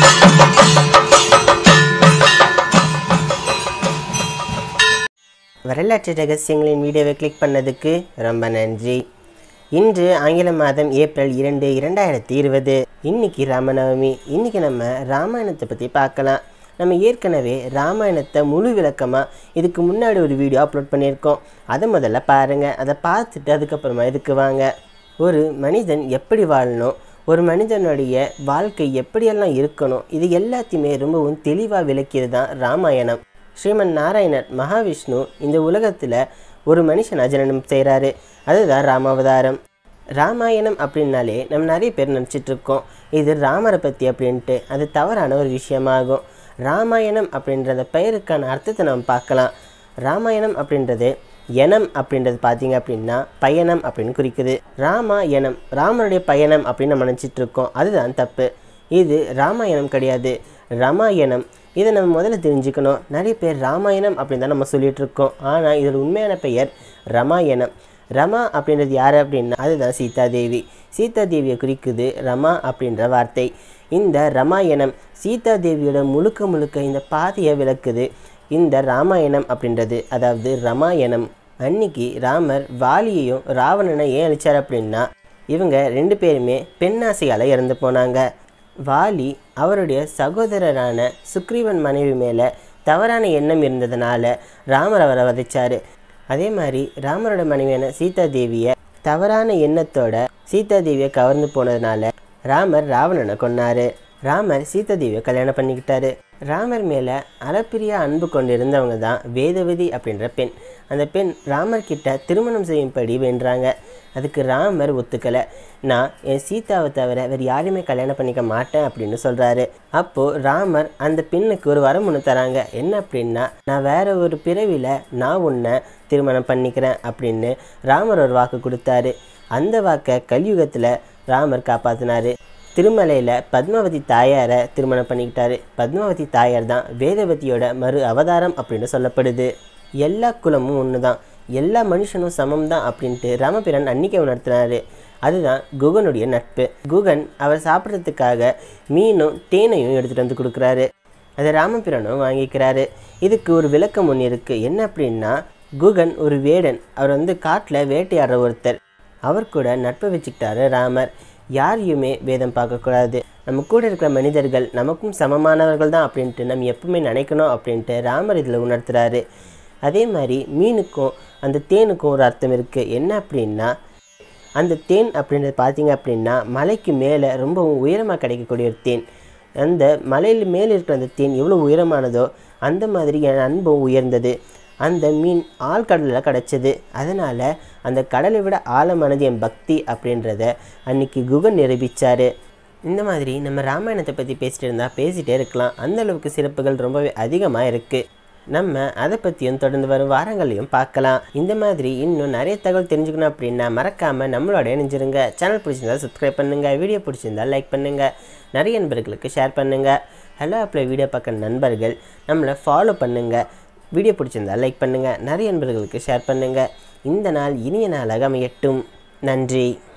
வரலாற்று ரகசியங்களின் வீடியோவை கிளிக் பண்ணதுக்கு ரொம்ப நன்றி இன்று ஆங்கில மாதம் ஏப்ரல் இரண்டு இரண்டாயிரத்தி இருபது இன்னைக்கு ராமநவமி இன்னைக்கு நம்ம ராமாயணத்தை பற்றி பார்க்கலாம் நம்ம ஏற்கனவே ராமாயணத்தை முழு விளக்கமாக இதுக்கு முன்னாடி ஒரு வீடியோ அப்லோட் பண்ணியிருக்கோம் அதை முதல்ல பாருங்கள் அதை பார்த்துட்டு அதுக்கப்புறமா இதுக்கு வாங்க ஒரு மனிதன் எப்படி வாழணும் ஒரு மனிதனுடைய வாழ்க்கை எப்படியெல்லாம் இருக்கணும் இது எல்லாத்தையுமே ரொம்பவும் தெளிவாக விளக்கியது தான் ராமாயணம் ஸ்ரீமன் நாராயணர் மகாவிஷ்ணு இந்த உலகத்தில் ஒரு மனுஷன் அஜனனம் செய்கிறாரு அதுதான் ராமாவதாரம் ராமாயணம் அப்படின்னாலே நம்ம நிறைய பேர் நினச்சிட்டு இருக்கோம் இது ராமரை பற்றி அப்படின்ட்டு அது தவறான ஒரு விஷயமாகும் ராமாயணம் அப்படின்ற அந்த பெயருக்கான அர்த்தத்தை நம்ம பார்க்கலாம் ராமாயணம் அப்படின்றது யனம் அப்படின்றது பார்த்தீங்க அப்படின்னா பயணம் அப்படின்னு குறிக்குது ராமாயணம் ராமருடைய பயணம் அப்படின்னு நம்ம நினச்சிட்டு இருக்கோம் அதுதான் தப்பு இது ராமாயணம் கிடையாது ரமாயணம் இதை நம்ம முதல்ல தெரிஞ்சுக்கணும் நிறைய பேர் ராமாயணம் அப்படின்னு தான் நம்ம சொல்லிட்டு இருக்கோம் ஆனால் இதோட உண்மையான பெயர் ரமாயணம் ரமா அப்படின்றது யார் அப்படின்னா அதுதான் சீதாதேவி சீதாதேவியை குறிக்குது ரமா அப்படின்ற வார்த்தை இந்த ரமாயணம் சீதாதேவியோட முழுக்க முழுக்க இந்த பாதையை விளக்குது இந்த ராமாயணம் அப்படின்றது அதாவது ரமாயணம் அன்னைக்கு ராமர் வாலியையும் ராவணனை ஏன் அழிச்சார் அப்படின்னா இவங்க ரெண்டு பேருமே பெண்ணாசையால் இறந்து போனாங்க வாலி அவருடைய சகோதரரான சுக்ரீவன் மனைவி மேலே தவறான எண்ணம் இருந்ததுனால ராமர் அவரை வதைச்சார் அதே மாதிரி ராமரோட மனைவியான சீதா தேவியை தவறான எண்ணத்தோட சீதா தேவியை கவர்ந்து போனதுனால ராமர் ராவணனை கொன்னாரு ராமர் சீதா தேவியை கல்யாணம் பண்ணிக்கிட்டாரு ராமர் மேலே அளப்பிரிய அன்பு கொண்டு இருந்தவங்க தான் வேதவதி அப்படின்ற பெண் அந்த பெண் ராமர் கிட்ட திருமணம் செய்யும்படி வேண்டுறாங்க அதுக்கு ராமர் ஒத்துக்கலை நான் என் சீதாவை தவிர வேறு யாரையுமே கல்யாணம் பண்ணிக்க மாட்டேன் அப்படின்னு சொல்கிறாரு அப்போது ராமர் அந்த பெண்ணுக்கு ஒரு வரம் ஒன்று தராங்க என்ன அப்படின்னா நான் வேற ஒரு பிறவியில் நான் உன்னை திருமணம் பண்ணிக்கிறேன் அப்படின்னு ராமர் ஒரு வாக்கு கொடுத்தாரு அந்த வாக்கை கலியுகத்தில் ராமர் காப்பாற்றினாரு திருமலையில் பத்மாவதி தாயாரை திருமணம் பண்ணிக்கிட்டாரு பத்மாவதி தாயார் தான் வேதவதியோட மறு அவதாரம் அப்படின்னு சொல்லப்படுது எல்லா குலமும் ஒன்று தான் எல்லா மனுஷனும் சமம் தான் அப்படின்ட்டு ராமபிரான் அன்னிக்கை உணர்த்தினாரு அதுதான் குகனுடைய நட்பு குகன் அவர் சாப்பிட்றதுக்காக மீனும் தேனையும் எடுத்துகிட்டு வந்து கொடுக்குறாரு அதை ராமபிரானும் வாங்கிக்கிறாரு இதுக்கு ஒரு விளக்கம் ஒன்று இருக்குது என்ன அப்படின்னா குகன் ஒரு வேடன் அவர் வந்து காட்டில் வேட்டையாடுற ஒருத்தர் அவர் கூட நட்பை வச்சுக்கிட்டாரு ராமர் யாரையுமே வேதம் பார்க்கக்கூடாது நம்ம கூட இருக்கிற மனிதர்கள் நமக்கும் சமமானவர்கள் தான் அப்படின்ட்டு நம்ம எப்பவுமே நினைக்கணும் அப்படின்ட்டு ராமர் இதில் உணர்த்துறாரு அதே மாதிரி மீனுக்கும் அந்த தேனுக்கும் ஒரு அர்த்தம் இருக்குது என்ன அப்படின்னா அந்த தேன் அப்படின்றது பார்த்தீங்க அப்படின்னா மலைக்கு மேலே ரொம்பவும் உயரமாக கிடைக்கக்கூடிய ஒரு தேன் அந்த மலையில் மேலே இருக்கிற அந்த தேன் எவ்வளோ உயரமானதோ அந்த மாதிரி என் அன்பும் உயர்ந்தது அந்த மீன் ஆழ்கடலில் கிடச்சிது அதனால் அந்த கடலை விட ஆழமானது என் பக்தி அப்படின்றத அன்னைக்கு குகன் நிரூபித்தார் இந்த மாதிரி நம்ம ராமாயணத்தை பற்றி பேசிட்டு இருந்தால் பேசிகிட்டே இருக்கலாம் அந்த அளவுக்கு சிறப்புகள் ரொம்பவே அதிகமாக இருக்குது நம்ம அதை பற்றியும் தொடர்ந்து வரும் வாரங்களையும் பார்க்கலாம் இந்த மாதிரி இன்னும் நிறைய தகவல் தெரிஞ்சுக்கணும் அப்படின்னா மறக்காமல் நம்மளோட இணைஞ்சிருங்க சேனல் பிடிச்சிருந்தா சப்ஸ்கிரைப் பண்ணுங்கள் வீடியோ பிடிச்சிருந்தா லைக் பண்ணுங்கள் நிறைய நண்பர்களுக்கு ஷேர் பண்ணுங்கள் ஹலோ அப்ளை வீடியோ பார்க்குற நண்பர்கள் நம்மளை ஃபாலோ பண்ணுங்கள் வீடியோ பிடிச்சிருந்தா லைக் பண்ணுங்கள் நிறைய நண்பர்களுக்கு ஷேர் பண்ணுங்கள் இந்த நாள் இனிய நாளாக அமையட்டும் நன்றி